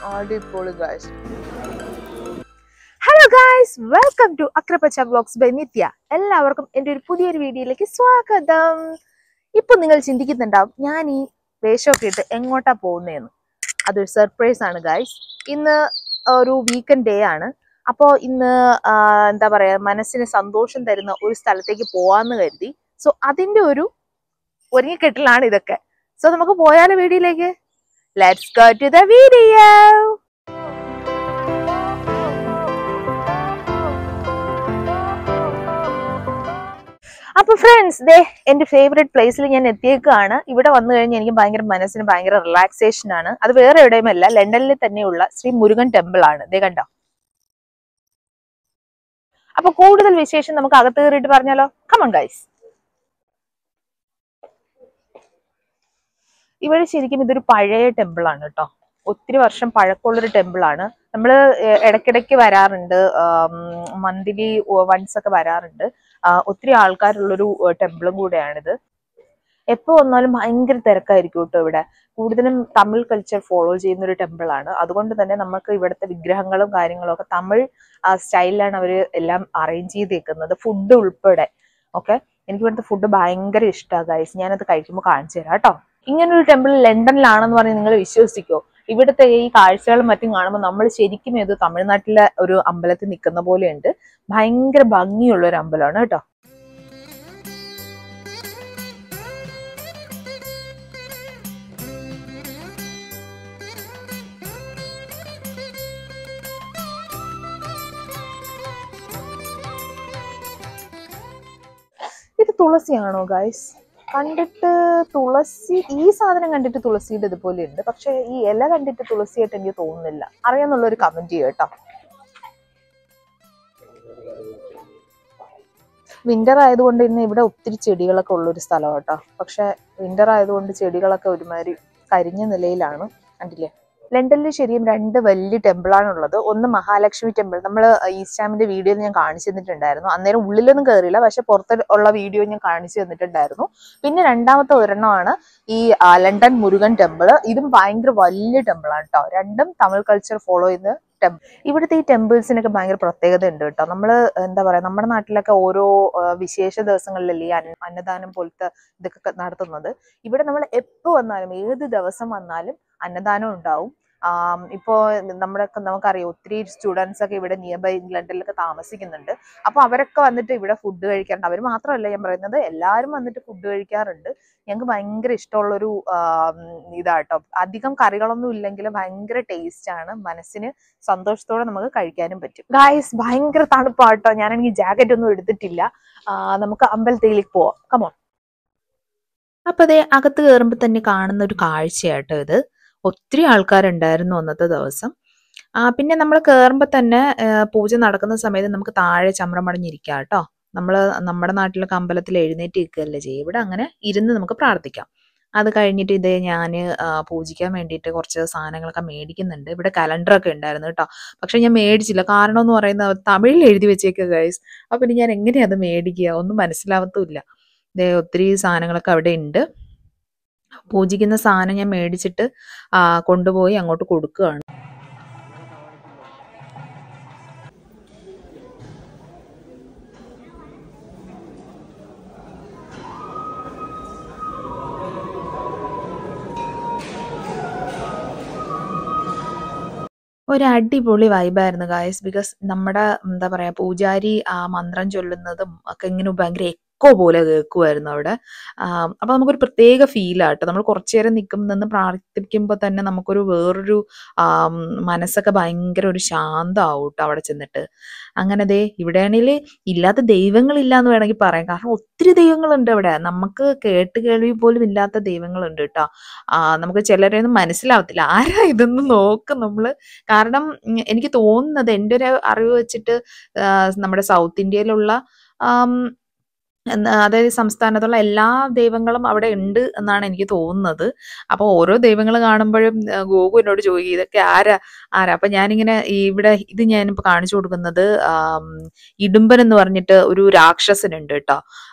അടിപൊളി guys hello guys welcome to Akkarappacha vlogs by Nithya എല്ലാവർക്കും എൻ്റെ ഒരു പുതിയൊരു വീഡിയോയിലേക്ക് സ്വാഗതം ഇപ്പൊ നിങ്ങൾ ചിന്തിക്കുന്നുണ്ടാവും ഞാൻ ഈ വേഷമൊക്കെ ഇട്ട് എങ്ങോട്ടാ പോകുന്നതെന്ന് അതൊരു സർപ്രൈസ് ആണ് ഗായ്സ് ഇന്ന് ഒരു വീക്കെൻഡ് ഡേ ആണ് അപ്പോൾ ഇന്ന് ആ, എന്താ പറയാ മനസ്സിന് സന്തോഷം തരുന്ന ഒരു സ്ഥലത്തേക്ക് പോവാന്ന് കരുതി സോ അതിന്റെ ഒരു ഒരുങ്ങിക്കെട്ടലാണ് ഇതൊക്കെ സോ നമുക്ക് പോയാലോ വീഡിയോയിലേക്ക് let's go to the video അപ്പൊ ഫ്രണ്ട്സ് ദേ എന്റെ ഫേവറേറ്റ് പ്ലേസിൽ ഞാൻ എത്തിയേക്കാണ് ഇവിടെ വന്നു കഴിഞ്ഞാൽ എനിക്ക് ഭയങ്കര മനസ്സിന് ഭയങ്കര റിലാക്സേഷൻ ആണ് അത് വേറെ എവിടെയുമല്ല ലണ്ടനിൽ തന്നെയുള്ള ശ്രീ മുരുകൻ ടെമ്പിൾ ആണ് ദേ കണ്ടോ അപ്പൊ കൂടുതൽ വിശേഷം നമുക്ക് അകത്ത് കയറിയിട്ട് പറഞ്ഞാലോ കമൺ ഗൈസ് ഇവിടെ ശരിക്കും ഇതൊരു പഴയ ടെമ്പിൾ ആണ് കേട്ടോ ഒത്തിരി വർഷം പഴക്കമുള്ളൊരു ടെമ്പിൾ ആണ് നമ്മൾ ഇടയ്ക്കിടയ്ക്ക് വരാറുണ്ട് മന്ത്ലി വൺസ് ഒക്കെ വരാറുണ്ട് ആ, ഒത്തിരി ആൾക്കാരുള്ളൊരു ടെമ്പിളും കൂടെയാണിത് എപ്പോ വന്നാലും ഭയങ്കര തിരക്കായിരിക്കും കേട്ടോ ഇവിടെ കൂടുതലും തമിഴ് കൾച്ചർ ഫോളോ ചെയ്യുന്ന ഒരു ടെമ്പിൾ ആണ് അതുകൊണ്ട് തന്നെ നമുക്ക് ഇവിടുത്തെ വിഗ്രഹങ്ങളും കാര്യങ്ങളും ഒക്കെ തമിഴ് സ്റ്റൈലിലാണ് അവർ എല്ലാം അറേഞ്ച് ചെയ്തേക്കുന്നത് ഫുഡ് ഉൾപ്പെടെ ഓക്കെ എനിക്ക് ഇവിടുത്തെ ഫുഡ് ഭയങ്കര ഇഷ്ടമാണ് ഗൈസ് ഞാനത് കഴിക്കുമ്പോൾ കാണിച്ചു തരാം കേട്ടോ ഇങ്ങനൊരു ടെമ്പിൾ ലണ്ടനിലാണെന്ന് പറഞ്ഞ് നിങ്ങൾ വിശ്വസിക്കോ ഇവിടുത്തെ ഈ കാഴ്ചകളും മറ്റും കാണുമ്പോൾ നമ്മൾ ശരിക്കും ഇത് തമിഴ്നാട്ടിലെ ഒരു അമ്പലത്തിൽ നിൽക്കുന്ന പോലെയുണ്ട് ഭയങ്കര ഭംഗിയുള്ള ഒരു അമ്പലമാണ് കേട്ടോ ഇത് തുളസിയാണോ ഗൈസ് കണ്ടിട്ട് തുളസി ഈ സാധനം കണ്ടിട്ട് തുളസിയുടെ ഇതുപോലെ ഉണ്ട് പക്ഷെ ഈ ഇല കണ്ടിട്ട് തുളസിയായിട്ട് എനിക്ക് തോന്നുന്നില്ല അറിയാന്നുള്ള ഒരു കമന്റ് ചെയ്യും കേട്ടോ വിന്റർ ആയതുകൊണ്ട് ഇന്ന് ഇവിടെ ഒത്തിരി ചെടികളൊക്കെ ഉള്ളൊരു സ്ഥലം കേട്ടോ പക്ഷെ വിന്റർ ആയതുകൊണ്ട് ചെടികളൊക്കെ ഒരുമാതിരി കരിഞ്ഞ നിലയിലാണ് കണ്ടില്ലേ ലണ്ടനിൽ ശരിയും രണ്ട് വലിയ ടെമ്പിളാണ് ഉള്ളത് ഒന്ന് മഹാലക്ഷ്മി ടെമ്പിൾ നമ്മൾ ഈസ്റ്റാമിന്റെ വീഡിയോയിൽ ഞാൻ കാണിച്ചു തന്നിട്ടുണ്ടായിരുന്നു അന്നേരം ഉള്ളിലൊന്നും കയറിയില്ല പക്ഷെ പുറത്ത് ഉള്ള വീഡിയോ ഞാൻ കാണിച്ചു തന്നിട്ടുണ്ടായിരുന്നു പിന്നെ രണ്ടാമത്തെ ഒരെണ്ണമാണ് ഈ ആ, ലണ്ടൻ മുരുകൻ ടെമ്പിൾ ഇതും ഭയങ്കര വലിയ ടെമ്പിളാണ് കേട്ടോ രണ്ടും തമിഴ് കൾച്ചർ ഫോളോ ചെയ്യുന്ന ടെമ്പിൾ ഇവിടുത്തെ ഈ ടെമ്പിൾസിനൊക്കെ ഭയങ്കര പ്രത്യേകത ഉണ്ട് കേട്ടോ നമ്മൾ എന്താ പറയാ നമ്മുടെ നാട്ടിലൊക്കെ ഓരോ ആ, വിശേഷ ദിവസങ്ങളിലല്ലേ ഈ അന്ന- അന്നദാനം പോലത്തെ ഇതൊക്കെ ക- നടത്തുന്നത് ഇവിടെ നമ്മൾ എപ്പോ വന്നാലും ഏത് ദിവസം വന്നാലും അന്നദാനം ഉണ്ടാവും ആം, ഇപ്പോ നമ്മുടെ നമുക്കറിയാം ഒത്തിരി സ്റ്റുഡൻസ് ഒക്കെ ഇവിടെ നിയർ ബൈ ലണ്ടനിലൊക്കെ താമസിക്കുന്നുണ്ട് അപ്പൊ അവരൊക്കെ വന്നിട്ട് ഇവിടെ ഫുഡ് കഴിക്കാറുണ്ട് അവർ മാത്രമല്ല ഞാൻ പറയുന്നത് എല്ലാവരും വന്നിട്ട് ഫുഡ് കഴിക്കാറുണ്ട് ഞങ്ങൾക്ക് ഭയങ്കര ഇഷ്ടമുള്ളൊരു ആം, ഇതാട്ടോ അധികം കറികളൊന്നും ഇല്ലെങ്കിലും ഭയങ്കര ടേസ്റ്റ് ആണ് മനസ്സിന് സന്തോഷത്തോടെ നമുക്ക് കഴിക്കാനും പറ്റും ഗായ്സ് ഭയങ്കര തണുപ്പാട്ടോ ഞാനാണെങ്കിൽ ജാക്കറ്റ് ഒന്നും എടുത്തിട്ടില്ല ആ, നമുക്ക് അമ്പലത്തിലേക്ക് പോവാം കമോൺ അപ്പൊ അതെ അകത്ത് കയറുമ്പോൾ തന്നെ കാണുന്ന ഒരു കാഴ്ചയാട്ടോ ഇത് ഒത്തിരി ആൾക്കാരുണ്ടായിരുന്നു അന്നത്തെ ദിവസം ആ പിന്നെ നമ്മൾ കയറുമ്പോൾ തന്നെ ആ, പൂജ നടക്കുന്ന സമയത്ത് നമുക്ക് താഴെ ചമ്രം പടഞ്ഞിരിക്കാം കേട്ടോ നമ്മൾ നമ്മുടെ നാട്ടിലൊക്കെ അമ്പലത്തിൽ എഴുന്നേറ്റ് നിൽക്കുകയല്ലേ ചെയ്യും ഇവിടെ അങ്ങനെ ഇരുന്ന് നമുക്ക് പ്രാർത്ഥിക്കാം അത് കഴിഞ്ഞിട്ട് ഇതേ ഞാൻ പൂജിക്കാൻ വേണ്ടിയിട്ട് കുറച്ച് സാധനങ്ങളൊക്കെ മേടിക്കുന്നുണ്ട് ഇവിടെ കലണ്ടറൊക്കെ ഉണ്ടായിരുന്നു കേട്ടോ പക്ഷെ ഞാൻ മേടിച്ചില്ല കാരണം എന്ന് പറയുന്നത് തമിഴിൽ എഴുതി വെച്ചേക്കുക ഗൈസ് അപ്പൊ പിന്നെ ഞാൻ എങ്ങനെയാ അത് മേടിക്കുക ഒന്നും മനസ്സിലാവത്തുമില്ല ഇതേ ഒത്തിരി സാധനങ്ങളൊക്കെ അവിടെ ഉണ്ട് പൂജിക്കുന്ന സാധനം ഞാൻ മേടിച്ചിട്ട് ആ, കൊണ്ടുപോയി അങ്ങോട്ട് കൊടുക്കുകയാണ് ഒരു അടിപൊളി വൈബായിരുന്നു ഗായസ് ബിക്കോസ് നമ്മുടെ എന്താ പറയാ പൂജാരി ആ മന്ത്രം ചൊല്ലുന്നതും ഒക്കെ ഇങ്ങനെ ഭയങ്കര എക്കോ പോലെ കേൾക്കുമായിരുന്നു അവിടെ ആം, അപ്പൊ നമുക്കൊരു പ്രത്യേക ഫീലാട്ടോ നമ്മൾ കുറച്ചു നേരം നിൽക്കും നിന്ന് പ്രാർത്ഥിക്കുമ്പോൾ തന്നെ നമുക്കൊരു വേറൊരു ആം, മനസ്സൊക്കെ ഭയങ്കര ഒരു ശാന്തമാവും കേട്ടോ അവിടെ ചെന്നിട്ട് അങ്ങനെ ദേ ഇവിടെയാണെങ്കിൽ ഇല്ലാത്ത ദൈവങ്ങളില്ല എന്ന് വേണമെങ്കിൽ പറയാം കാരണം ഒത്തിരി ദൈവങ്ങളുണ്ട് അവിടെ നമുക്ക് കേട്ട് കേൾവി പോലും ഇല്ലാത്ത ദൈവങ്ങളുണ്ട് കേട്ടോ ആ, നമുക്ക് ചിലരെയൊന്നും മനസ്സിലാവത്തില്ല ആരാ ഇതൊന്നും നോക്കും നമ്മള് കാരണം ഉം, എനിക്ക് തോന്നുന്നത് എൻ്റെ ഒരു അറിവ് വെച്ചിട്ട് ആ, നമ്മുടെ സൗത്ത് ഇന്ത്യയിലുള്ള ആം, എന്താ അതായത് സംസ്ഥാനത്തുള്ള എല്ലാ ദൈവങ്ങളും അവിടെ ഉണ്ട് എന്നാണ് എനിക്ക് തോന്നുന്നത് അപ്പൊ ഓരോ ദൈവങ്ങൾ കാണുമ്പോഴും ആ, ഗോകു എന്നോട് ചോദിക്കും ഇതൊക്കെ ആരാ ആരാ അപ്പൊ ഞാനിങ്ങനെ ഈ ഇവിടെ ഇത് ഞാനിപ്പോ കാണിച്ചു കൊടുക്കുന്നത് ആം, ഇടുമ്പൻ എന്ന് പറഞ്ഞിട്ട് ഒരു രാക്ഷസനുണ്ട് കേട്ടോ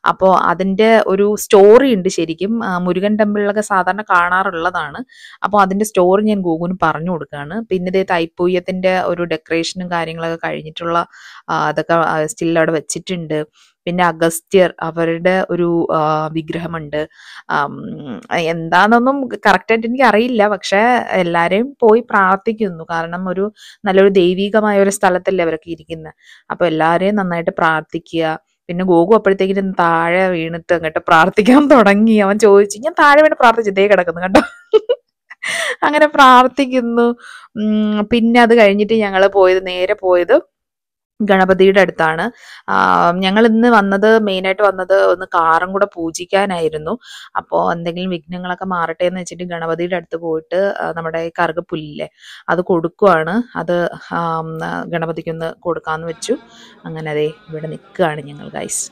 അപ്പോൾ അതിൻ്റെ ഒരു സ്റ്റോറി ഉണ്ട് ശരിക്കും ആ, മുരുകൻ ടെമ്പിളിലൊക്കെ സാധാരണ കാണാറുള്ളതാണ് അപ്പോൾ അതിൻ്റെ സ്റ്റോറി ഞാൻ ഗൂഗുന് പറഞ്ഞു കൊടുക്കുകയാണ് പിന്നെ ഇതേ തൈപ്പൂയത്തിൻ്റെ ഒരു ഡെക്കറേഷനും കാര്യങ്ങളൊക്കെ കഴിഞ്ഞിട്ടുള്ള ആ, അതൊക്കെ സ്റ്റിൽ അവിടെ വെച്ചിട്ടുണ്ട് പിന്നെ അഗസ്ത്യർ അവരുടെ ഒരു ആ, വിഗ്രഹമുണ്ട് ആം, എന്താണെന്നൊന്നും കറക്റ്റായിട്ട് എനിക്ക് അറിയില്ല പക്ഷെ എല്ലാരെയും പോയി പ്രാർത്ഥിക്കുന്നു കാരണം ഒരു നല്ലൊരു ദൈവികമായ ഒരു സ്ഥലത്തല്ലേ അവരൊക്കെ ഇരിക്കുന്നത് അപ്പൊ എല്ലാരെയും നന്നായിട്ട് പ്രാർത്ഥിക്കുക പിന്നെ ഗോകു അപ്പോഴത്തേക്കിനും താഴെ വീണിട്ട് അങ്ങോട്ട് പ്രാർത്ഥിക്കാൻ തുടങ്ങി അവൻ ചോദിച്ചു ഞാൻ താഴെ വീണ് പ്രാർത്ഥിച്ചു ദേ കിടക്കുന്നു കേട്ടോ അങ്ങനെ പ്രാർത്ഥിക്കുന്നു ഉം, പിന്നെ അത് കഴിഞ്ഞിട്ട് ഞങ്ങൾ പോയത് നേരെ പോയത് ഗണപതിയുടെ അടുത്താണ് ഞങ്ങൾ ഇന്ന് വന്നത് മെയിനായിട്ട് വന്നത് ഒന്ന് കാറും കൂടെ പൂജിക്കാനായിരുന്നു അപ്പോൾ എന്തെങ്കിലും വിഘ്നങ്ങളൊക്കെ മാറട്ടെ എന്ന് വെച്ചിട്ട് ഗണപതിയുടെ അടുത്ത് പോയിട്ട് ആ, നമ്മുടെ ഈ കറുകപ്പുല്ലില്ലേ അത് കൊടുക്കുവാണ് അത് ആം, ആ, ഗണപതിക്കൊന്ന് കൊടുക്കാന്ന് വെച്ചു അങ്ങനെ അതെ ഇവിടെ നിൽക്കുകയാണ് ഞങ്ങൾ ഗൈസ്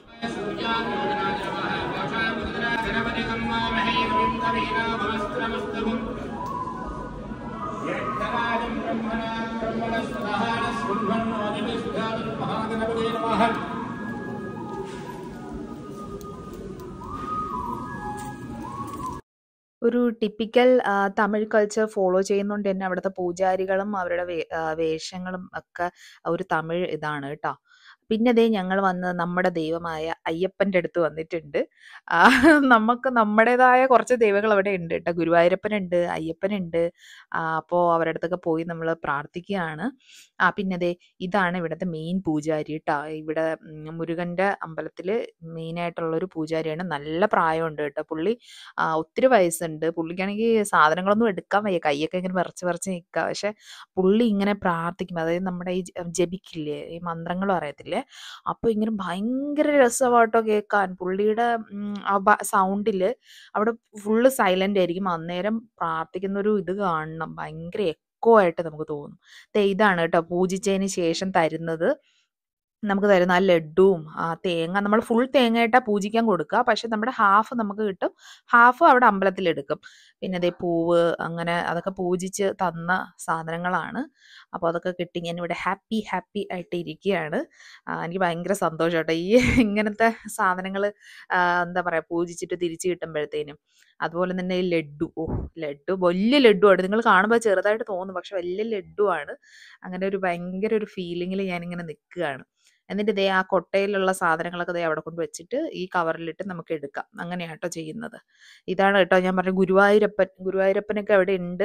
ഒരു ടിപ്പിക്കൽ തമിഴ് കൾച്ചർ ഫോളോ ചെയ്യുന്നോണ്ട് തന്നെ അവിടുത്തെ പൂജാരികളും അവരുടെ വേ ആ, വേഷങ്ങളും ഒക്കെ ഒരു തമിഴ് ഇതാണ് കേട്ടോ. പിന്നെ ദേ ഞങ്ങൾ വന്ന് നമ്മുടെ ദൈവമായ അയ്യപ്പൻ്റെ അടുത്ത് വന്നിട്ടുണ്ട്. ആ, നമുക്ക് നമ്മുടേതായ കുറച്ച് ദൈവങ്ങൾ അവിടെ ഉണ്ട് കേട്ടോ. ഗുരുവായൂരപ്പനുണ്ട്, അയ്യപ്പനുണ്ട്. ആ, അപ്പോ അവരുടെ അടുത്തൊക്കെ പോയി നമ്മൾ പ്രാർത്ഥിക്കുകയാണ്. ആ, പിന്നെ ദേ ഇതാണ് ഇവിടുത്തെ മെയിൻ പൂജാരി ട്ടോ. ഇവിടെ ഉം, മുരുകന്റെ അമ്പലത്തില് മെയിനായിട്ടുള്ള ഒരു പൂജാരിയാണ്. നല്ല പ്രായമുണ്ട് കേട്ടോ. പുള്ളി ആ, ഒത്തിരി വയസ്സുണ്ട്. പുള്ളിക്കാണെങ്കിൽ സാധനങ്ങളൊന്നും എടുക്കാൻ വയ്യ. കൈയൊക്കെ ഇങ്ങനെ വിറച്ച് വിറച്ച് നിൽക്കാ. പക്ഷെ പുള്ളി ഇങ്ങനെ പ്രാർത്ഥിക്കും. അതായത് നമ്മുടെ ഈ ജ ജപിക്കില്ലേ, ഈ മന്ത്രങ്ങൾ പറയത്തില്ലേ, അപ്പൊ ഇങ്ങനെ ഭയങ്കര രസമാട്ടോ കേൾക്കാൻ. പുള്ളിയുടെ ഉം, ആ ബ സൗണ്ടില് അവിടെ ഫുള്ള് സൈലന്റ് ആയിരിക്കും. അന്നേരം പ്രാർത്ഥിക്കുന്ന ഒരു ഇത് കാണണം. ഭയങ്കര എക്കോ ആയിട്ട് നമുക്ക് തോന്നും. ദേ ഇതാണ് കേട്ടോ പൂജിച്ചതിന് ശേഷം തരുന്നത്. നമുക്ക് തരുന്ന ആ ലഡ്ഡുവും ആ തേങ്ങ നമ്മൾ ഫുൾ തേങ്ങയായിട്ടാ പൂജിക്കാൻ കൊടുക്കുക. പക്ഷെ നമ്മുടെ ഹാഫ് നമുക്ക് കിട്ടും. ഹാഫ് അവിടെ അമ്പലത്തിൽ എടുക്കും. പിന്നെ ദേ പൂവ് അങ്ങനെ അതൊക്കെ പൂജിച്ച് തന്ന സാധനങ്ങളാണ്. അപ്പൊ അതൊക്കെ കിട്ടി ഞാനിവിടെ ഹാപ്പി ഹാപ്പി ആയിട്ട് ഇരിക്കുകയാണ്. ആ, എനിക്ക് ഭയങ്കര സന്തോഷം കേട്ടോ. ഈ ഇങ്ങനത്തെ സാധനങ്ങൾ എന്താ പറയാ പൂജിച്ചിട്ട് തിരിച്ച് കിട്ടുമ്പോഴത്തേനും. അതുപോലെ തന്നെ ഈ ലഡ്ഡു. ഓഹ്! ലഡ്ഡു വലിയ ലഡ്ഡുവാണ്. നിങ്ങൾ കാണുമ്പോൾ ചെറുതായിട്ട് തോന്നും. പക്ഷെ വലിയ ലഡ്ഡുവാണ്. അങ്ങനെ ഒരു ഭയങ്കര ഒരു ഫീലിംഗിൽ ഞാനിങ്ങനെ നിൽക്കുകയാണ്. എന്നിട്ട് ദേ ആ കൊട്ടയിലുള്ള സാധനങ്ങളൊക്കെ ദേ അവിടെ കൊണ്ട് വെച്ചിട്ട് ഈ കവറിലിട്ട് നമുക്ക് എടുക്കാം. അങ്ങനെയാ ട്ടോ ചെയ്യുന്നത്. ഇതാണ് കേട്ടോ ഞാൻ പറഞ്ഞ ഗുരുവായൂരപ്പൻ. ഗുരുവായൂരപ്പനൊക്കെ അവിടെ ഉണ്ട്.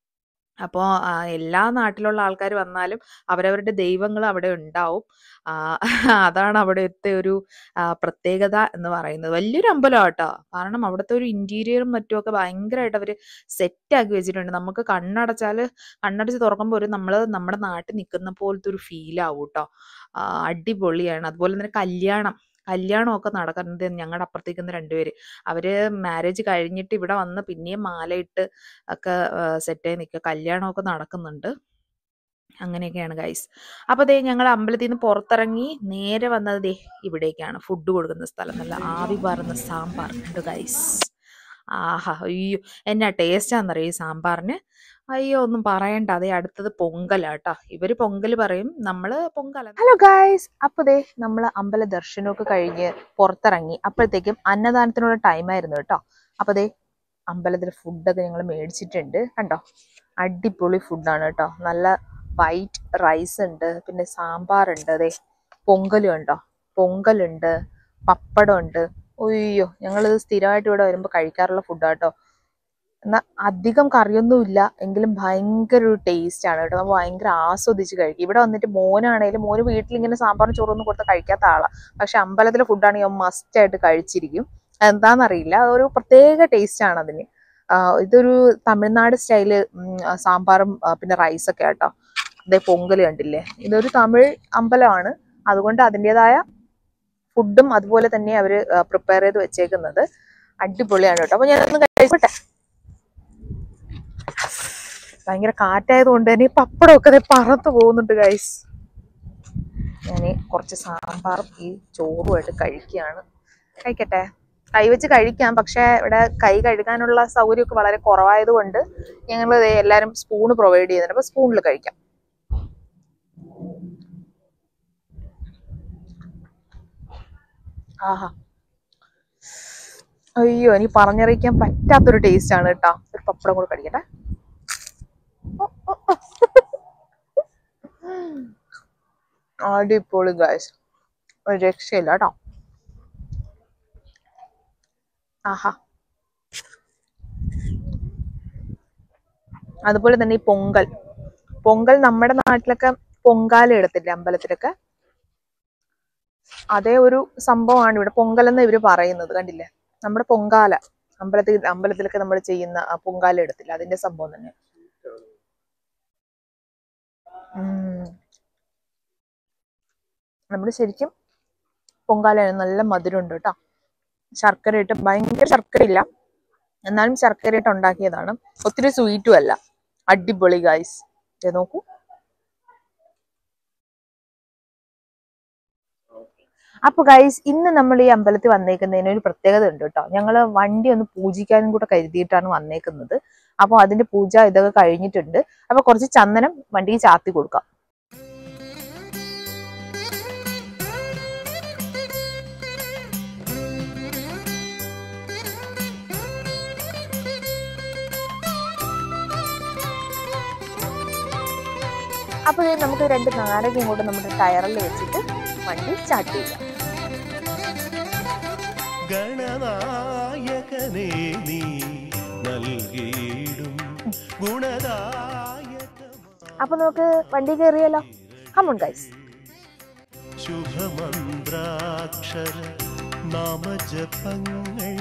അപ്പോ ആ, എല്ലാ നാട്ടിലുള്ള ആൾക്കാർ വന്നാലും അവരവരുടെ ദൈവങ്ങൾ അവിടെ ഉണ്ടാവും. ആ, അതാണ് അവിടുത്തെ ഒരു ആ, പ്രത്യേകത എന്ന് പറയുന്നത്. വലിയൊരു അമ്പലമാ ട്ടോ. കാരണം അവിടുത്തെ ഒരു ഇന്റീരിയറും മറ്റുമൊക്കെ ഭയങ്കരമായിട്ട് അവര് സെറ്റ് ആക്കി വെച്ചിട്ടുണ്ട്. നമുക്ക് കണ്ണടച്ചാല് കണ്ണടച്ച് തുറക്കുമ്പോൾ ഒരു നമ്മള് നമ്മുടെ നാട്ടിൽ നിൽക്കുന്ന പോലത്തെ ഒരു ഫീൽ ആവും ട്ടോ. ആ, അടിപൊളിയാണ്. അതുപോലെ തന്നെ കല്യാണം കല്യാണമൊക്കെ നടക്കുന്നത് ഞങ്ങളുടെ അപ്പുറത്തേക്ക് നിന്ന് രണ്ടുപേര്. അവര് മാരേജ് കഴിഞ്ഞിട്ട് ഇവിടെ വന്ന് പിന്നെയും മാലയിട്ട് ഒക്കെ സെറ്റായി നിൽക്കുക. കല്യാണമൊക്കെ നടക്കുന്നുണ്ട്. അങ്ങനെയൊക്കെയാണ് ഗൈസ്. അപ്പൊ ദേ ഞങ്ങൾ അമ്പലത്തിൽ നിന്ന് പുറത്തിറങ്ങി നേരെ വന്നത് ദേ ഇവിടേക്കാണ്. ഫുഡ് കൊടുക്കുന്ന സ്ഥലം. നല്ല ആവി പാറുന്ന സാമ്പാർ ഉണ്ട് ഗൈസ്. ആഹാ! അയ്യോ! എന്നാ ടേസ്റ്റാന്നറിയോ ഈ സാമ്പാറിന്. അയ്യോ! ഒന്നും പറയണ്ട. ദേ അടുത്തത് പൊങ്കലാട്ടോ. ഇവര് പൊങ്കല് പറയും. നമ്മള് പൊങ്കല. Hello guys. അപ്പൊ ദേ നമ്മള് അമ്പല ദർശനമൊക്കെ കഴിഞ്ഞ് പുറത്തിറങ്ങി. അപ്പോഴത്തേക്കും അന്നദാനത്തിനുള്ള ടൈം ആയിരുന്നു കേട്ടോ. അപ്പൊ ദേ അമ്പലത്തിലെ ഫുഡൊക്കെ ഞങ്ങൾ മേടിച്ചിട്ടുണ്ട്. കണ്ടോ? അടിപൊളി ഫുഡാണ് കേട്ടോ. നല്ല വൈറ്റ് റൈസ് ഉണ്ട്. പിന്നെ സാമ്പാറുണ്ട്. ദേ പൊങ്കലും ഉണ്ടോ? പൊങ്കലുണ്ട്. പപ്പടമുണ്ട്. ഉയ്യോ! ഞങ്ങളിത് സ്ഥിരമായിട്ട് ഇവിടെ വരുമ്പോൾ കഴിക്കാറുള്ള ഫുഡാട്ടോ. എന്നാ അധികം കറിയൊന്നും ഇല്ല. എങ്കിലും ഭയങ്കര ഒരു ടേസ്റ്റ് ആണ് കേട്ടോ. നമ്മൾ ഭയങ്കര ആസ്വദിച്ച് കഴിക്കും. ഇവിടെ വന്നിട്ട് മോനാണേലും മോന് വീട്ടിലിങ്ങനെ സാമ്പാറും ചോറൊന്നും കൊടുത്താൽ കഴിക്കാത്ത ആളാ. പക്ഷെ അമ്പലത്തിലെ ഫുഡാണെങ്കിൽ അവൻ മസ്റ്റ് ആയിട്ട് കഴിച്ചിരിക്കും. എന്താന്നറിയില്ല. ഒരു പ്രത്യേക ടേസ്റ്റ് ആണ് അതിന്. ആ, ഇതൊരു തമിഴ്നാട് സ്റ്റൈല് സാമ്പാറും ആ, പിന്നെ റൈസൊക്കെ ആട്ടോ. ദേ പൊങ്കല് കണ്ടില്ലേ? ഇതൊരു തമിഴ് അമ്പലമാണ്. അതുകൊണ്ട് അതിൻ്റെതായ ഫുഡും അതുപോലെ തന്നെ അവര് പ്രിപ്പയർ ചെയ്ത് വെച്ചേക്കുന്നത്. അടിപൊളിയാണ് കേട്ടോ. അപ്പൊ ഞാനൊന്ന് കഴിച്ചോട്ടെ. ഭയങ്കര കാറ്റായത് കൊണ്ട് തന്നെ ഈ പപ്പടമൊക്കെ ദേ പറത്ത് പോകുന്നുണ്ട് ഗൈസ്. ഞാൻ കുറച്ച് സാമ്പാറും ഈ ചോറുമായിട്ട് കഴിക്കുകയാണ്. കഴിക്കട്ടെ. കൈ വെച്ച് കഴിക്കാം. പക്ഷെ ഇവിടെ കൈ കഴുകാനുള്ള സൗകര്യമൊക്കെ വളരെ കുറവായത് കൊണ്ട് ഞങ്ങൾ ദേ എല്ലാവരും സ്പൂണ് പ്രൊവൈഡ് ചെയ്യുന്നുണ്ട്. അപ്പൊ സ്പൂണിൽ കഴിക്കാം. ആഹാ! അയ്യോ എനിക്ക് പറഞ്ഞറിയിക്കാൻ പറ്റാത്തൊരു ടേസ്റ്റ് ആണ് കേട്ടോ ഒരു പപ്പടം കൂടെ കടിക്കട്ടെ അടിപൊളി ഗായ്സ് ഒരു രക്ഷയില്ല കേട്ടോ ആഹാ അതുപോലെ തന്നെ ഈ പൊങ്കൽ പൊങ്കൽ നമ്മുടെ നാട്ടിലൊക്കെ പൊങ്കാല എടുത്തില്ലേ അമ്പലത്തിലൊക്കെ അതേ ഒരു സംഭവമാണ് ഇവിടെ പൊങ്കൽ എന്ന് ഇവര് പറയുന്നത് കണ്ടില്ലേ നമ്മുടെ പൊങ്കാല അമ്പലത്തിൽ അമ്പലത്തിലൊക്കെ നമ്മൾ ചെയ്യുന്ന ആ പൊങ്കാല എടുത്തില്ല അതിന്റെ സംഭവം തന്നെ ഉം. നമ്മള് ശരിക്കും പൊങ്കാല നല്ല മധുരം ഉണ്ട് കേട്ടോ ശർക്കര ഇട്ട് ഭയങ്കര ശർക്കര ഇല്ല എന്നാലും ശർക്കര ഇട്ട് ഉണ്ടാക്കിയതാണ് ഒത്തിരി സ്വീറ്റും അല്ല അടിപൊളി ഗായ്സ് നോക്കൂ അപ്പൊ ഗൈസ് ഇന്ന് നമ്മൾ ഈ അമ്പലത്തിൽ വന്നേക്കുന്നതിന് ഒരു പ്രത്യേകത ഉണ്ട് കേട്ടോ ഞങ്ങള് വണ്ടി ഒന്ന് പൂജിക്കാനും കൂടെ കരുതിയിട്ടാണ് വന്നേക്കുന്നത് അപ്പൊ അതിന്റെ പൂജ ഇതൊക്കെ കഴിഞ്ഞിട്ടുണ്ട് അപ്പൊ കുറച്ച് ചന്ദനം വണ്ടിക്ക് ചാത്തി കൊടുക്കാം അപ്പൊ ഇത് നമുക്ക് രണ്ട് നാരകയും കൂടെ നമ്മുടെ ടയറിൽ വെച്ചിട്ട് വണ്ടി സ്റ്റാർട്ട് ചെയ്യാം ഗണനായകനേ നീ നൽകിയിടും ഗുണദായക അപ്പൊ നമുക്ക് വണ്ടി കയറിയാലോ കമോൺ ഗൈസ് ശുഭമന്ത്രാക്ഷര നാമജപങ്ങൾ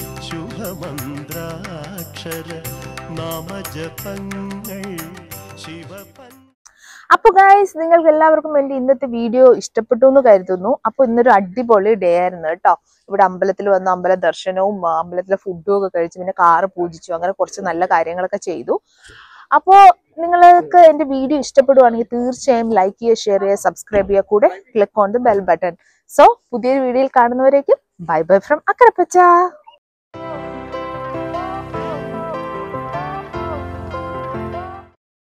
ശുഭമന്ത്രാക്ഷര നാമജപങ്ങൾ ശിവപൻ അപ്പൊ ഗായ്സ് നിങ്ങൾക്ക് എല്ലാവർക്കും എന്റെ ഇന്നത്തെ വീഡിയോ ഇഷ്ടപ്പെട്ടു എന്ന് കരുതുന്നു അപ്പൊ ഇന്നൊരു അടിപൊളി ഡേ ആയിരുന്നു കേട്ടോ ഇവിടെ അമ്പലത്തിൽ വന്ന് അമ്പല ദർശനവും ആ, അമ്പലത്തിലെ ഫുഡും ഒക്കെ കഴിച്ചു പിന്നെ കാറ് പൂജിച്ചു അങ്ങനെ കുറച്ച് നല്ല കാര്യങ്ങളൊക്കെ ചെയ്തു അപ്പോ നിങ്ങൾക്ക് എന്റെ വീഡിയോ ഇഷ്ടപ്പെടുവാണെങ്കിൽ തീർച്ചയായും ലൈക്ക് ചെയ്യുക ഷെയർ ചെയ്യുക സബ്സ്ക്രൈബ് ചെയ്യുക കൂടെ click on the bell button so പുതിയൊരു വീഡിയോയിൽ കാണുന്നവരേക്കും ബൈ ബൈ ഫ്രം അക്കരപ്പച്ച